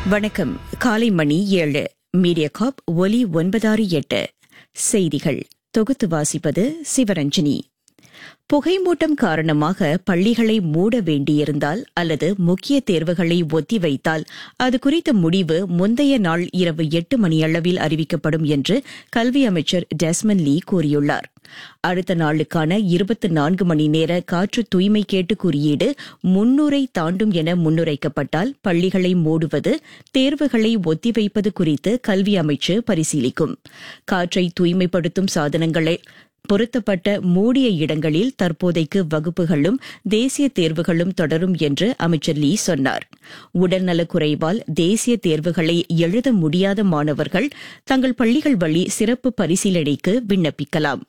வணக்கம் காலை மணி ஏழு மீடியா காப் ஒலி ஒன்பதாறு எட்டு செய்திகள் தொகுத்து வாசிப்பது சிவரஞ்சனி புகைமூட்டம் காரணமாக பள்ளிகளை மூட வேண்டியிருந்தால் அல்லது முக்கிய தேர்வுகளை ஒத்திவைத்தால் அது குறித்த முடிவு முந்தைய நாள் இரவு எட்டு மணியளவில் அறிவிக்கப்படும் என்று கல்வி அமைச்சர் டெஸ்மன் லீ கூறியுள்ளார் அடுத்த நாளுக்கான இருபத்தி நான்கு மணி நேர காற்று தூய்மை கேட்டு குறியீடு முன்னூரை தாண்டும் என முன்னுரைக்கப்பட்டால் பள்ளிகளை மூடுவது தேர்வுகளை ஒத்திவைப்பது குறித்து கல்வி அமைச்சு பரிசீலிக்கும் காற்றை தூய்மைப்படுத்தும் சாதனங்களை பொருத்தப்பட்ட மூடிய இடங்களில் தற்போதைக்கு வகுப்புகளும் தேசிய தேர்வுகளும் தொடரும் என்று அமைச்சர் லீ சொன்னார் உடல்நலக் குறைவால் தேசிய தேர்வுகளை எழுத முடியாத மாணவர்கள் தங்கள் பள்ளிகள் வழி சிறப்பு பரிசீலனைக்கு விண்ணப்பிக்கலாம்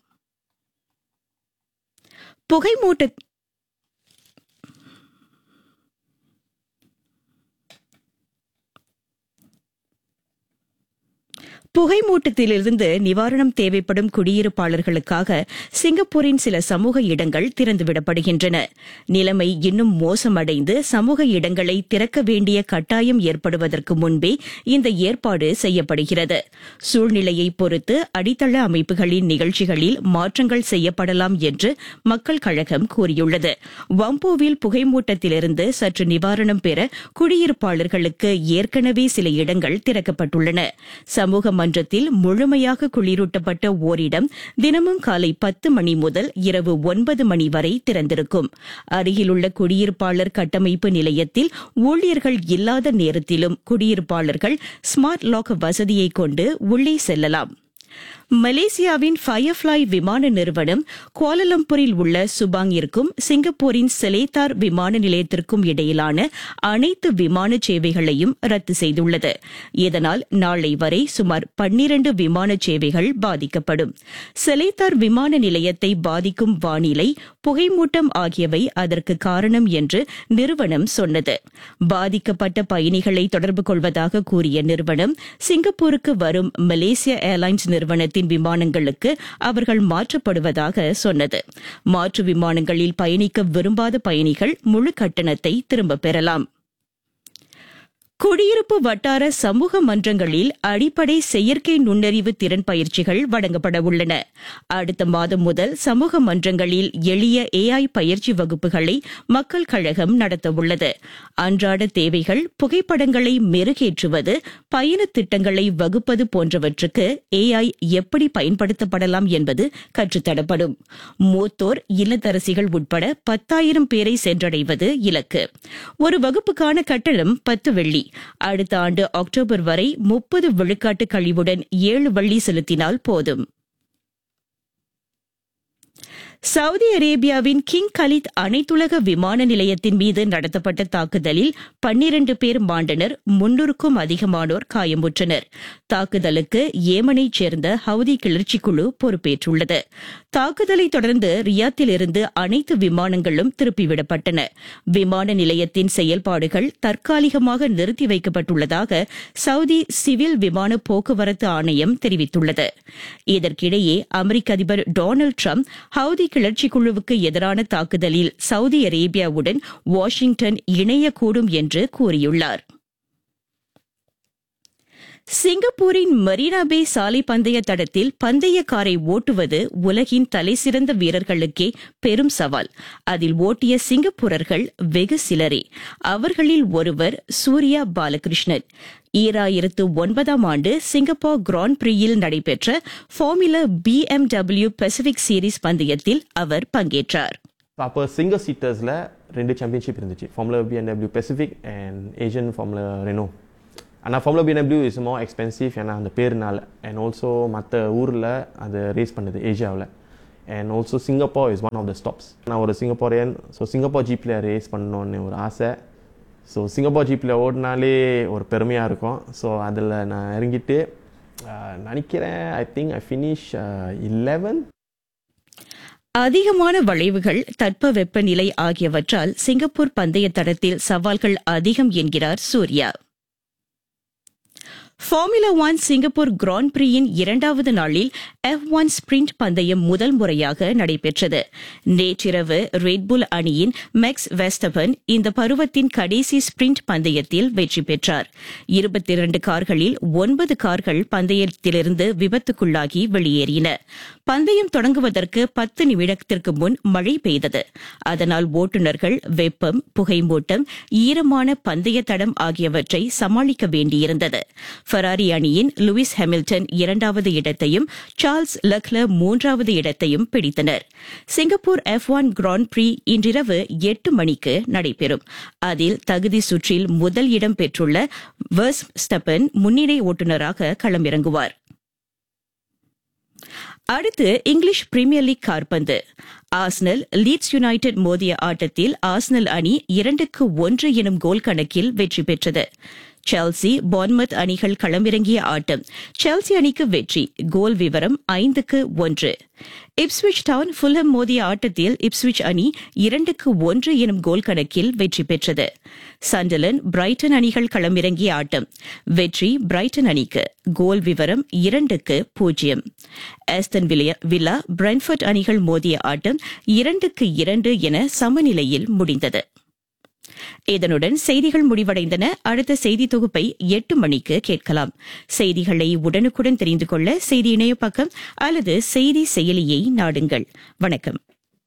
புகைமூட்ட புகைமூட்டத்திலிருந்து நிவாரணம் தேவைப்படும் குடியிருப்பாளர்களுக்காக சிங்கப்பூரின் சில சமூக இடங்கள் திறந்துவிடப்படுகின்றன நிலைமை இன்னும் மோசமடைந்து சமூக இடங்களை திறக்க வேண்டிய கட்டாயம் ஏற்படுவதற்கு முன்பே இந்த ஏற்பாடு செய்யப்படுகிறது சூழ்நிலையை பொறுத்து அடித்தள அமைப்புகளின் நிகழ்ச்சிகளில் மாற்றங்கள் செய்யப்படலாம் என்று மக்கள் கழகம் கூறியுள்ளது வம்போவில் புகைமூட்டத்திலிருந்து சற்று நிவாரணம் பெற குடியிருப்பாளர்களுக்கு ஏற்கனவே சில இடங்கள் திறக்கப்பட்டுள்ளன சமூக மன்றத்தில் முழுமையாக குளிரூட்டப்பட்ட ஓரிடம் தினமும் காலை பத்து மணி முதல் இரவு ஒன்பது மணி வரை திறந்திருக்கும் அருகிலுள்ள குடியிருப்பாளர் கட்டமைப்பு நிலையத்தில் ஊழியர்கள் இல்லாத நேரத்திலும் குடியிருப்பாளர்கள் ஸ்மார்ட் லாக் வசதியை கொண்டு உள்ளே செல்லலாம் மலேசியாவின் ஃபயர்ஃபிளை விமான நிறுவனம் கோலலம்பூரில் உள்ள சுபாங்கிற்கும் சிங்கப்பூரின் செலேத்தார் விமான நிலையத்திற்கும் இடையிலான அனைத்து விமான சேவைகளையும் ரத்து செய்துள்ளது இதனால் நாளை வரை சுமார் பன்னிரண்டு விமான சேவைகள் பாதிக்கப்படும் செலேத்தார் விமான நிலையத்தை பாதிக்கும் வானிலை புகைமூட்டம் ஆகியவை அதற்கு காரணம் என்று நிறுவனம் சொன்னது பாதிக்கப்பட்ட பயணிகளை தொடர்பு கொள்வதாக கூறிய நிறுவனம் சிங்கப்பூருக்கு வரும் மலேசிய ஏர்லைன்ஸ் நிறுவனத்தின் விமானங்களுக்கு அவர்கள் மாற்றப்படுவதாக சொன்னது மாற்று விமானங்களில் பயணிக்க விரும்பாத பயணிகள் முழு கட்டணத்தை திரும்பப் பெறலாம் குடியிருப்பு வட்டார சமூக மன்றங்களில் அடிப்படை செயற்கை நுண்ணறிவு திறன் பயிற்சிகள் வழங்கப்பட உள்ளன அடுத்த மாதம் முதல் சமூக மன்றங்களில் எளிய ஏஐ பயிற்சி வகுப்புகளை மக்கள் கழகம் நடத்தவுள்ளது அன்றாட தேவைகள் புகைப்படங்களை மெருகேற்றுவது பயண திட்டங்களை வகுப்பது போன்றவற்றுக்கு ஏஐ எப்படி பயன்படுத்தப்படலாம் என்பது கற்றுத்தரப்படும் மூத்தோர் இல்லத்தரசிகள் உட்பட பத்தாயிரம் பேரை சென்றடைவது இலக்கு ஒரு வகுப்புக்கான கட்டணம் பத்து வெள்ளி அடுத்த ஆண்டு அக்டோபர் வரை முப்பது விழுக்காட்டு கழிவுடன் ஏழு வள்ளி செலுத்தினால் போதும் சவுதி அரேபியாவின் கிங் கலித் அனைத்துலக விமான நிலையத்தின் மீது நடத்தப்பட்ட தாக்குதலில் பன்னிரண்டு பேர் மாண்டனர் முன்னூறுக்கும் அதிகமானோர் காயமுற்றனர் தாக்குதலுக்கு ஏமனைச் சேர்ந்த ஹவுதி கிளர்ச்சிக்குழு பொறுப்பேற்றுள்ளது தாக்குதலை தொடர்ந்து ரியாத்திலிருந்து அனைத்து விமானங்களும் திருப்பிவிடப்பட்டன விமான நிலையத்தின் செயல்பாடுகள் தற்காலிகமாக நிறுத்தி வைக்கப்பட்டுள்ளதாக சவுதி சிவில் விமான போக்குவரத்து ஆணையம் தெரிவித்துள்ளது இதற்கிடையே அமெரிக்க அதிபர் டொனால்டு டிரம்ப் ஹவுதி கிளர்ச்சி குழுவுக்கு எதிரான தாக்குதலில் சவுதி அரேபியாவுடன் வாஷிங்டன் இணையக்கூடும் என்று கூறியுள்ளார் சிங்கப்பூரின் மரீனா பே சாலை பந்தய தடத்தில் பந்தய காரை ஓட்டுவது உலகின் தலைசிறந்த வீரர்களுக்கே பெரும் சவால் அதில் ஓட்டிய சிங்கப்பூரர்கள் வெகு சிலரே அவர்களில் ஒருவர் சூர்யா பாலகிருஷ்ணன் ஈராயிரத்து ஒன்பதாம் ஆண்டு சிங்கப்பூர் கிராண்ட் பிரியில் நடைபெற்ற ஃபார்முலா பிஎம்டபிள்யூ பசிபிக் சீரீஸ் பந்தயத்தில் அவர் பங்கேற்றார் அப்போ சிங்கர் சீட்டர்ஸில் ரெண்டு சாம்பியன்ஷிப் இருந்துச்சு formula BMW Pacific and Asian formula Renault ஆனால் formula BMW is more expensive ஏன்னா அந்த பேருனால அண்ட் ஆல்சோ மற்ற ஊரில் அது ரேஸ் பண்ணுது ஏஷியாவில் and also Singapore is one of the stops நான் ஒரு சிங்கப்பூரியன் ஸோ சிங்கப்பூர் ஜீப்பில் ரேஸ் பண்ணணுன்னு ஒரு ஆசை ஸோ சிங்கப்பூர் ஜீப்பில் ஓடினாலே ஒரு பெருமையாக இருக்கும் ஸோ அதில் நான் இறங்கிட்டு நினைக்கிறேன் I think I finish eleven அதிகமான வளைவுகள் தட்பவெப்ப நிலை ஆகியவற்றால் சிங்கப்பூர் பந்தய தடத்தில் சவால்கள் அதிகம் என்கிறார் Surya formula one Singapore grand பிரியின் இரண்டாவது நாளில் எஃப் ஒன் ஸ்பிரிண்ட் பந்தயம் முதல் முறையாக நடைபெற்றது நேற்றிரவு ரெட்புல் அணியின் மெக்ஸ் வெஸ்டபன் இந்த பருவத்தின் கடைசி ஸ்பிரிண்ட் பந்தயத்தில் வெற்றி பெற்றார் இருபத்தி இரண்டு கார்களில் ஒன்பது கார்கள் பந்தயத்திலிருந்து விபத்துக்குள்ளாகி வெளியேறின பந்தயம் தொடங்குவதற்கு பத்து நிமிடத்திற்கு முன் மழை பெய்தது அதனால் ஓட்டுநர்கள் வெப்பம் புகைமூட்டம் ஈரமான பந்தய தடம் ஆகியவற்றை சமாளிக்க வேண்டியிருந்தது ஃபெராரி அணியின் லூயிஸ் ஹாமில்டன் இரண்டாவது இடத்தையும் சார்ல்ஸ் லக்லர் மூன்றாவது இடத்தையும் பிடித்தனர் சிங்கப்பூர் எஃப் ஒன் கிராண்ட் பிரி இன்றிரவு எட்டு மணிக்கு நடைபெறும் அதில் தகுதி சுற்றில் முதல் இடம் பெற்றுள்ள வெர்ஸ் ஸ்டெப்பன் முன்னிலை ஓட்டுநராக களமிறங்குவார் அடுத்து இங்கிலீஷ் பிரீமியர் லீக் கார்பந்து ஆஸ்னல் லீட்ஸ் யுனைடெட் மோதிய ஆட்டத்தில் ஆஸ்னல் அணி இரண்டுக்கு ஒன்று எனும் கோல் கணக்கில் வெற்றி பெற்றது செல்சி பான்மத் அணிகள் களமிறங்கிய ஆட்டம் செல்சி அணிக்கு வெற்றி கோல் விவரம் ஐந்துக்கு ஒன்று இப்ஸ்விச் டவுன் ஃபுல்ஹம் மோதிய ஆட்டத்தில் இப்ஸ்விச் அணி இரண்டுக்கு ஒன்று எனும் கோல் கணக்கில் வெற்றி பெற்றது சண்டலன் பிரைட்டன் அணிகள் களமிறங்கிய ஆட்டம் வெற்றி பிரைட்டன் அணிக்கு கோல் விவரம் இரண்டுக்கு பூஜ்ஜியம் ஆஸ்டன் வில்லா பிரென்ஃபர்ட் அணிகள் மோதிய ஆட்டம் இரண்டுக்கு இரண்டு என சமநிலையில் முடிந்தது இதனுடன் செய்திகள் முடிவடைந்தன அடுத்த செய்தி தொகுப்பை எட்டு மணிக்கு கேட்கலாம் செய்திகளை உடனுக்குடன் தெரிந்து கொள்ள செய்தி இணைய பக்கம் அல்லது செய்தி செயலியை நாடுங்கள் வணக்கம்